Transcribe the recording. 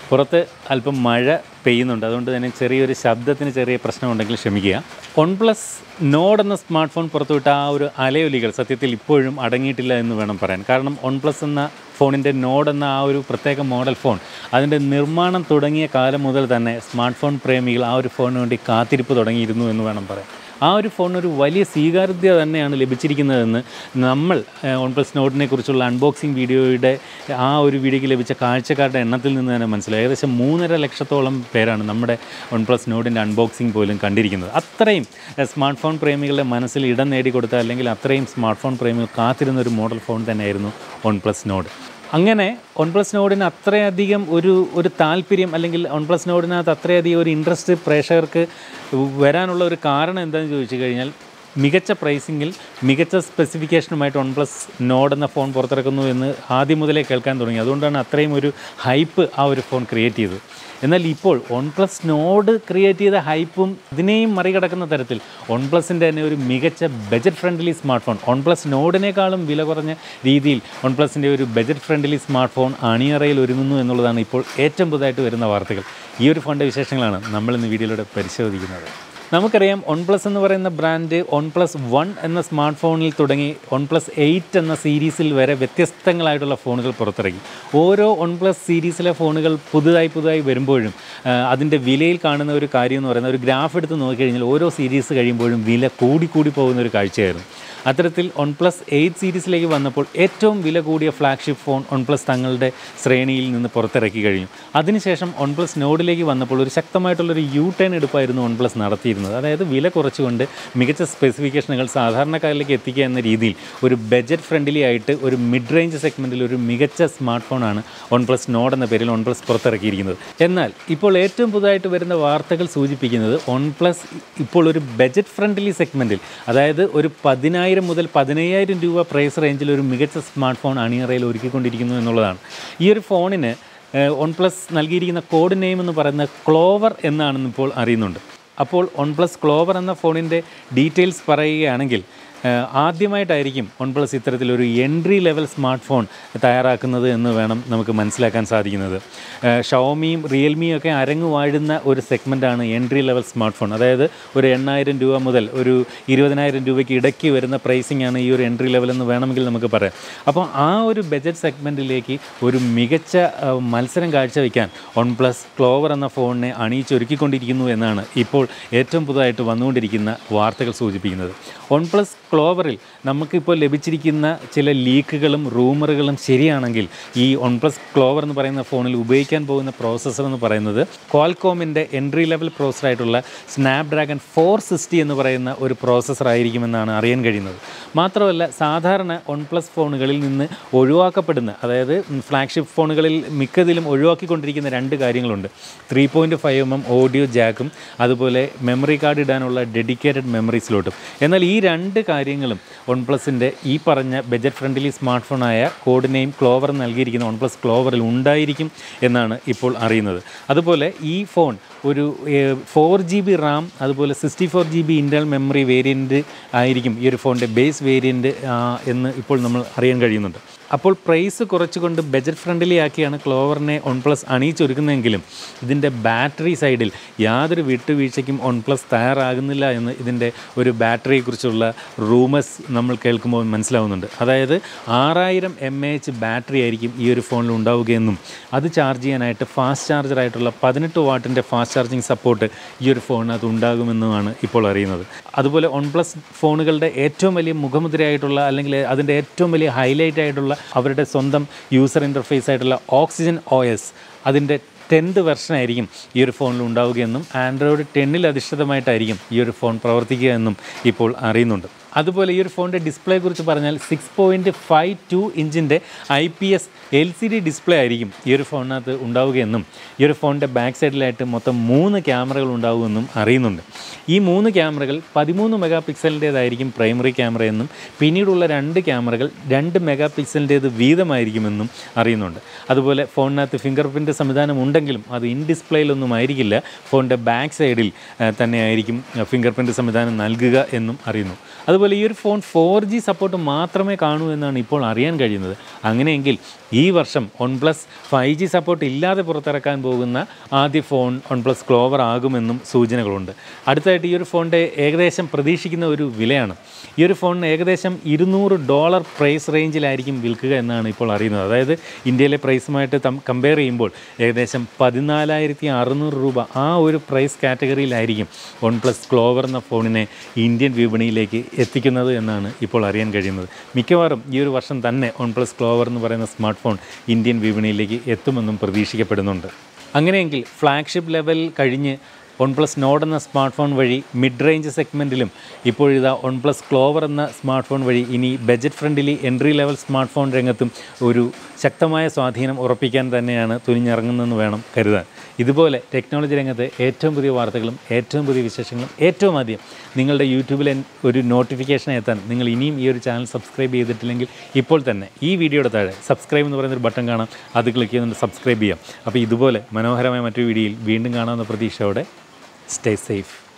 പുറത്ത് അല്പം മഴ പെയ്യുന്നുണ്ട് അതുകൊണ്ട് തന്നെ ചെറിയൊരു ശബ്ദത്തിന് ചെറിയ പ്രശ്നമുണ്ടെങ്കിൽ ക്ഷമിക്കുക വൺ പ്ലസ് നോഡ് എന്ന സ്മാർട്ട് ഫോൺ പുറത്തുവിട്ട ആ ഒരു അലയൊലികൾ സത്യത്തിൽ ഇപ്പോഴും അടങ്ങിയിട്ടില്ല എന്ന് വേണം പറയാൻ കാരണം വൺ പ്ലസ് എന്ന ഫോണിൻ്റെ നോഡ് എന്ന ആ ഒരു പ്രത്യേക മോഡൽ ഫോൺ അതിൻ്റെ നിർമ്മാണം തുടങ്ങിയ കാലം മുതൽ തന്നെ സ്മാർട്ട് ഫോൺ പ്രേമികൾ ആ ഒരു ഫോണിന് വേണ്ടി കാത്തിരിപ്പ് തുടങ്ങിയിരുന്നു എന്ന് വേണം പറയാൻ ആ ഒരു ഫോണിന് ഒരു വലിയ സ്വീകാര്യത തന്നെയാണ് ലഭിച്ചിരിക്കുന്നതെന്ന് നമ്മൾ വൺ പ്ലസ് നോട്ടിനെ കുറിച്ചുള്ള അൺബോക്സിംഗ് വീഡിയോയുടെ ആ ഒരു വീഡിയോയ്ക്ക് ലഭിച്ച കാഴ്ചക്കാരുടെ എണ്ണത്തിൽ നിന്ന് തന്നെ മനസ്സിലായി ഏകദേശം മൂന്നര ലക്ഷത്തോളം പേരാണ് നമ്മുടെ വൺ പ്ലസ് നോട്ടിൻ്റെ അൺബോക്സിംഗ് പോലും കണ്ടിരിക്കുന്നത് അത്രയും സ്മാർട്ട് ഫോൺ പ്രേമികളുടെ മനസ്സിൽ ഇടം നേടിക്കൊടുത്ത അല്ലെങ്കിൽ അത്രയും സ്മാർട്ട് ഫോൺ പ്രേമികൾ കാത്തിരുന്ന ഒരു മോഡൽ ഫോൺ തന്നെയായിരുന്നു വൺ പ്ലസ് നോട്ട് അങ്ങനെ വൺ പ്ലസ് നോഡിന് അത്രയധികം ഒരു ഒരു താല്പര്യം അല്ലെങ്കിൽ വൺ പ്ലസ് നോഡിനകത്ത് അത്രയധികം ഒരു ഇൻട്രസ്റ്റ് പ്രേക്ഷകർക്ക് വരാനുള്ള ഒരു കാരണം എന്താണെന്ന് ചോദിച്ചു കഴിഞ്ഞാൽ മികച്ച പ്രൈസിങ്ങിൽ മികച്ച സ്പെസിഫിക്കേഷനുമായിട്ട് വൺ പ്ലസ് നോഡ് എന്ന ഫോൺ പുറത്തിറക്കുന്നു എന്ന് ആദ്യം മുതലേ കേൾക്കാൻ തുടങ്ങി അതുകൊണ്ടാണ് അത്രയും ഒരു ഹൈപ്പ് ആ ഒരു ഫോൺ ക്രിയേറ്റ് ചെയ്തത് എന്നാൽ ഇപ്പോൾ വൺ പ്ലസ് നോഡ് ക്രിയേറ്റ് ചെയ്ത ഹൈപ്പും ഇതിനെയും മറികടക്കുന്ന തരത്തിൽ വൺ പ്ലസിൻ്റെ തന്നെ ഒരു മികച്ച budget friendly smart phone OnePlus നോഡിനേക്കാളും വില കുറഞ്ഞ രീതിയിൽ വൺ പ്ലസിൻ്റെ ഒരു ബജറ്റ് ഫ്രണ്ട്ലി സ്മാർട്ട് ഫോൺ അണിയറയിൽ ഒരുങ്ങുന്നു എന്നുള്ളതാണ് ഇപ്പോൾ ഏറ്റവും പുതുതായിട്ട് വരുന്ന വാർത്തകൾ ഈ ഒരു ഫോണിൻ്റെ വിശേഷങ്ങളാണ് നമ്മൾ ഇന്ന് വീഡിയോയിലൂടെ പരിശോധിക്കുന്നത് നമുക്കറിയാം വൺ പ്ലസ് എന്ന് പറയുന്ന ബ്രാൻഡ് വൺ പ്ലസ് വൺ എന്ന സ്മാർട്ട് ഫോണിൽ തുടങ്ങി വൺ പ്ലസ് എയ്റ്റ് എന്ന സീരീസിൽ വരെ വ്യത്യസ്തങ്ങളായിട്ടുള്ള ഫോണുകൾ പുറത്തിറങ്ങി ഓരോ വൺ പ്ലസ് സീരീസിലെ ഫോണുകൾ പുതുതായി പുതുതായി വരുമ്പോഴും ആ, അതിൻ്റെ വിലയിൽ കാണുന്ന ഒരു കാര്യം എന്ന് പറയുന്നത് ഒരു ഗ്രാഫ് എടുത്ത് നോക്കിക്കഴിഞ്ഞാൽ ഓരോ സീരീസ് കഴിയുമ്പോഴും വില കൂടി കൂടി പോകുന്ന ഒരു കാഴ്ചയായിരുന്നു അത്തരത്തിൽ വൺ പ്ലസ് എയ്റ്റ് സീരീസിലേക്ക് വന്നപ്പോൾ ഏറ്റവും വില കൂടിയ ഫ്ലാഗ്ഷിപ്പ് ഫോൺ വൺ പ്ലസ് തങ്ങളുടെ ശ്രേണിയിൽ നിന്ന് പുറത്തിറക്കി കഴിഞ്ഞു അതിനുശേഷം വൺ പ്ലസ് നോഡിലേക്ക് വന്നപ്പോൾ ഒരു ശക്തമായിട്ടുള്ളൊരു യു ടേൺ എടുപ്പായിരുന്നു വൺ പ്ലസ് നടത്തിയിരുന്നത് അതായത് വില കുറച്ചുകൊണ്ട് മികച്ച സ്പെസിഫിക്കേഷനുകൾ സാധാരണക്കാരിലേക്ക് എത്തിക്കുക എന്ന രീതിയിൽ ഒരു ബജറ്റ് ഫ്രണ്ട്ലി ആയിട്ട് ഒരു മിഡ് റേഞ്ച് സെഗ്മെൻറ്റിൽ ഒരു മികച്ച സ്മാർട്ട് ഫോണാണ് വൺ പ്ലസ് നോഡ് എന്ന പേരിൽ വൺ പ്ലസ് പുറത്തിറക്കിയിരിക്കുന്നത് എന്നാൽ ഇപ്പോൾ ഏറ്റവും പുതുതായിട്ട് വരുന്ന വാർത്തകൾ സൂചിപ്പിക്കുന്നത് വൺ പ്ലസ് ഇപ്പോൾ ഒരു ബജറ്റ് ഫ്രണ്ട്ലി സെഗ്മെൻറ്റിൽ അതായത് ഒരു പതിനായിരം മുതൽ പതിനയ്യായിരം രൂപ പ്രൈസ് റേഞ്ചിൽ ഒരു മികച്ച സ്മാർട്ട് ഫോൺ അണിയറയിൽ ഒരുക്കിക്കൊണ്ടിരിക്കുന്നു എന്നുള്ളതാണ് ഈ ഒരു ഫോണിന് വൺ പ്ലസ് നൽകിയിരിക്കുന്ന കോഡ് നെയിം എന്ന് പറയുന്നത് ക്ലോവർ എന്നാണെന്ന് ഇപ്പോൾ അറിയുന്നുണ്ട് അപ്പോൾ വൺ പ്ലസ് ക്ലോവർ എന്ന ഫോണിൻ്റെ ഡീറ്റെയിൽസ് പറയുകയാണെങ്കിൽ ഏഹ് ആദ്യമായിട്ടായിരിക്കും വൺ പ്ലസ് ഇത്തരത്തിലൊരു എൻട്രി ലെവൽ സ്മാർട്ട് ഫോൺ തയ്യാറാക്കുന്നത് എന്ന് വേണം നമുക്ക് മനസ്സിലാക്കാൻ സാധിക്കുന്നത് ഏഹ് ഷവോമിയും റിയൽമിയും ഒക്കെ അരങ്ങ് വാഴുന്ന ഒരു സെഗ്മെൻറ്റാണ് എൻട്രി ലെവൽ സ്മാർട്ട് ഫോൺ അതായത് ഒരു എണ്ണായിരം രൂപ മുതൽ ഒരു ഇരുപതിനായിരം രൂപയ്ക്ക് ഇടയ്ക്ക് വരുന്ന പ്രൈസിംഗ് ആണ് ഈ ഒരു എൻട്രി ലെവൽ എന്ന് വേണമെങ്കിൽ നമുക്ക് പറയാം അപ്പോൾ ആ ഒരു ബജറ്റ് സെഗ്മെൻറ്റിലേക്ക് ഒരു മികച്ച ഏഹ് മത്സരം കാഴ്ചവെക്കാൻ വൺ പ്ലസ് ക്ലോവർ എന്ന ഫോണിനെ അണിയിച്ചൊരുക്കിക്കൊണ്ടിരിക്കുന്നു എന്നാണ് ഇപ്പോൾ ഏറ്റവും പുതുതായിട്ട് വന്നുകൊണ്ടിരിക്കുന്ന വാർത്തകൾ സൂചിപ്പിക്കുന്നത് വൺ പ്ലസ് ക്ലോവറിൽ നമുക്കിപ്പോൾ ലഭിച്ചിരിക്കുന്ന ചില ലീക്കുകളും റൂമറുകളും ശരിയാണെങ്കിൽ ഈ വൺ പ്ലസ് ക്ലോവർ എന്ന് പറയുന്ന ഫോണിൽ ഉപയോഗിക്കാൻ പോകുന്ന പ്രോസസ്സർ എന്ന് പറയുന്നത് ക്വാൽകോമിൻ്റെ എൻട്രി ലെവൽ പ്രോസസ്സറായിട്ടുള്ള സ്നാപ്ഡ്രാഗൺ ഫോർ സിക്സ്റ്റി എന്ന് പറയുന്ന ഒരു പ്രോസസ്സർ ആയിരിക്കുമെന്നാണ് അറിയാൻ കഴിയുന്നത് മാത്രമല്ല സാധാരണ വൺ പ്ലസ് ഫോണുകളിൽ നിന്ന് ഒഴിവാക്കപ്പെടുന്ന അതായത് ഫ്ലാഗ്ഷിപ്പ് ഫോണുകളിൽ മിക്കതിലും ഒഴിവാക്കിക്കൊണ്ടിരിക്കുന്ന രണ്ട് കാര്യങ്ങളുണ്ട് three point five M M audio ജാക്കും അതുപോലെ മെമ്മറി കാർഡ് ഇടാനുള്ള ഡെഡിക്കേറ്റഡ് മെമ്മറി സ്ലോട്ടും എന്നാൽ ഈ രണ്ട് കാര്യങ്ങളും വൺ പ്ലസിൻ്റെ ഈ പറഞ്ഞ ബജറ്റ് ഫ്രണ്ട്ലി സ്മാർട്ട് ഫോണായ കോഡ് നെയിം ക്ലോവർ നൽകിയിരിക്കുന്ന വൺ പ്ലസ് ക്ലോവറിൽ ഉണ്ടായിരിക്കും എന്നാണ് ഇപ്പോൾ അറിയുന്നത് അതുപോലെ ഈ ഫോൺ ഒരു ഫോർ ജി ബി റാം അതുപോലെ sixty four G B internal memory variant ആയിരിക്കും ഈ ഒരു ഫോണിൻ്റെ ബേസ് വേരിയൻറ്റ് എന്ന് ഇപ്പോൾ നമ്മൾ അറിയാൻ കഴിയുന്നുണ്ട് അപ്പോൾ പ്രൈസ് കുറച്ചുകൊണ്ട് ബജറ്റ് ഫ്രണ്ട്ലി ആക്കിയാണ് ക്ലോവറിനെ വൺ പ്ലസ് അണിയിച്ചൊരുക്കുന്നതെങ്കിലും ഇതിൻ്റെ ബാറ്ററി സൈഡിൽ യാതൊരു വിട്ടുവീഴ്ചയ്ക്കും വൺ പ്ലസ് തയ്യാറാകുന്നില്ല എന്ന് ഇതിൻ്റെ ഒരു ബാറ്ററിയെക്കുറിച്ചുള്ള റൂമേഴ്സ് നമ്മൾ കേൾക്കുമ്പോൾ മനസ്സിലാവുന്നുണ്ട് അതായത് ആറായിരം എം എ എച്ച് ബാറ്ററി ആയിരിക്കും ഈ ഒരു ഫോണിൽ ഉണ്ടാവുകയെന്നും അത് ചാർജ് ചെയ്യാനായിട്ട് ഫാസ്റ്റ് ചാർജറായിട്ടുള്ള പതിനെട്ട് വാട്ടിൻ്റെ ഫാസ്റ്റ് ചാർജിങ് സപ്പോർട്ട് ഈ ഒരു ഫോണിനകത്ത് ഉണ്ടാകുമെന്നുമാണ് ഇപ്പോൾ അറിയുന്നത് അതുപോലെ വൺ പ്ലസ് ഫോണുകളുടെ ഏറ്റവും വലിയ മുഖമുദ്രയായിട്ടുള്ള അല്ലെങ്കിൽ അതിൻ്റെ ഏറ്റവും വലിയ ഹൈലൈറ്റ് ആയിട്ടുള്ള അവരുടെ സ്വന്തം യൂസർ ഇൻ്റർഫേസ് ആയിട്ടുള്ള ഓക്സിജൻ ഒ എസ് അതിൻ്റെ ടെൻത്ത് വെർഷനായിരിക്കും ഈ ഒരു ഫോണിൽ ഉണ്ടാവുകയെന്നും ആൻഡ്രോയിഡ് ടെന്നിൽ അധിഷ്ഠിതമായിട്ടായിരിക്കും ഈ ഒരു ഫോൺ പ്രവർത്തിക്കുക എന്നും ഇപ്പോൾ അറിയുന്നുണ്ട് അതുപോലെ ഈ ഒരു ഫോണിൻ്റെ ഡിസ്പ്ലേ കുറിച്ച് പറഞ്ഞാൽ സിക്സ് പോയിൻറ്റ് ഫൈവ് ടു ഇഞ്ചിൻ്റെ I P S L C D display ആയിരിക്കും ഈ ഒരു ഫോണിനകത്ത് ഉണ്ടാവുകയെന്നും ഈ ഒരു ഫോണിൻ്റെ ബാക്ക് സൈഡിലായിട്ട് മൊത്തം മൂന്ന് ക്യാമറകൾ ഉണ്ടാവുമെന്നും അറിയുന്നുണ്ട് ഈ മൂന്ന് ക്യാമറകൾ പതിമൂന്ന് മെഗാ പിക്സലിൻ്റേതായിരിക്കും പ്രൈമറി ക്യാമറ എന്നും പിന്നീടുള്ള രണ്ട് ക്യാമറകൾ രണ്ട് മെഗാ പിക്സലിൻ്റേത് വീതമായിരിക്കുമെന്നും അറിയുന്നുണ്ട് അതുപോലെ ഫോണിനകത്ത് ഫിംഗർ പ്രിൻറ്റ് സംവിധാനം ഉണ്ടെങ്കിലും അത് ഇൻ ഡിസ്പ്ലേയിലൊന്നും ആയിരിക്കില്ല ഫോണിൻ്റെ ബാക്ക് സൈഡിൽ തന്നെ ആയിരിക്കും ഫിംഗർ പ്രിൻറ്റ് സംവിധാനം നൽകുക എന്നും അറിയുന്നു അതുപോലെ അതുപോലെ ഈ ഒരു ഫോൺ ഫോർ ജി സപ്പോർട്ട് മാത്രമേ കാണൂ എന്നാണ് ഇപ്പോൾ അറിയാൻ കഴിയുന്നത് അങ്ങനെയെങ്കിൽ ഈ വർഷം OnePlus five G support ഇല്ലാതെ പുറത്തിറക്കാൻ പോകുന്ന ആദ്യ ഫോൺ വൺ പ്ലസ് ക്ലോവർ ആകുമെന്നും സൂചനകളുണ്ട് അടുത്തായിട്ട് ഈ ഒരു ഫോണിൻ്റെ ഏകദേശം പ്രതീക്ഷിക്കുന്ന ഒരു വിലയാണ് ഈ ഒരു ഫോണിന് ഏകദേശം ഇരുന്നൂറ് ഡോളർ പ്രൈസ് റേഞ്ചിലായിരിക്കും വിൽക്കുക എന്നാണ് ഇപ്പോൾ അറിയുന്നത് അതായത് ഇന്ത്യയിലെ പ്രൈസുമായിട്ട് കമ്പയർ ചെയ്യുമ്പോൾ ഏകദേശം പതിനാലായിരത്തി അറുന്നൂറ് രൂപ ആ ഒരു പ്രൈസ് കാറ്റഗറിയിലായിരിക്കും വൺ പ്ലസ് ക്ലോവർ എന്ന ഫോണിനെ ഇന്ത്യൻ വിപണിയിലേക്ക് എത്തിക്കുന്നത് എന്നാണ് ഇപ്പോൾ അറിയാൻ കഴിയുന്നത് മിക്കവാറും ഈ ഒരു വർഷം തന്നെ വൺ പ്ലസ് ക്ലോവർ എന്ന് പറയുന്ന സ്മാർട്ട് ഫോൺ ഇന്ത്യൻ വിപണിയിലേക്ക് എത്തുമെന്നും പ്രതീക്ഷിക്കപ്പെടുന്നുണ്ട് അങ്ങനെയെങ്കിൽ ഫ്ലാഗ്ഷിപ്പ് ലെവൽ കഴിഞ്ഞ് വൺ പ്ലസ് നോഡ് എന്ന സ്മാർട്ട് ഫോൺ വഴി മിഡ് റേഞ്ച് സെഗ്മെൻറ്റിലും ഇപ്പോഴിതാ വൺ പ്ലസ് ക്ലോവർ എന്ന സ്മാർട്ട് ഫോൺ വഴി ഇനി budget friendly entry level smart phone രംഗത്തും ഒരു ശക്തമായ സ്വാധീനം ഉറപ്പിക്കാൻ തന്നെയാണ് തുനിഞ്ഞിറങ്ങുന്നതെന്ന് വേണം കരുതാൻ ഇതുപോലെ ടെക്നോളജി രംഗത്തെ ഏറ്റവും പുതിയ വാർത്തകളും ഏറ്റവും പുതിയ വിശേഷങ്ങളും ഏറ്റവും ആദ്യം നിങ്ങളുടെ യൂട്യൂബിൽ ഒരു നോട്ടിഫിക്കേഷൻ എത്താൻ നിങ്ങൾ ഇനിയും ഈ ഒരു ചാനൽ സബ്സ്ക്രൈബ് ചെയ്തിട്ടില്ലെങ്കിൽ ഇപ്പോൾ തന്നെ ഈ വീഡിയോയുടെ താഴെ സബ്സ്ക്രൈബ് എന്ന് പറയുന്നൊരു ബട്ടൺ കാണാം അത് ക്ലിക്ക് ചെയ്തുകൊണ്ട് സബ്സ്ക്രൈബ് ചെയ്യാം അപ്പോൾ ഇതുപോലെ മനോഹരമായ മറ്റൊരു വീഡിയോയിൽ വീണ്ടും കാണാവുന്ന പ്രതീക്ഷയോടെ സ്റ്റേ സേഫ്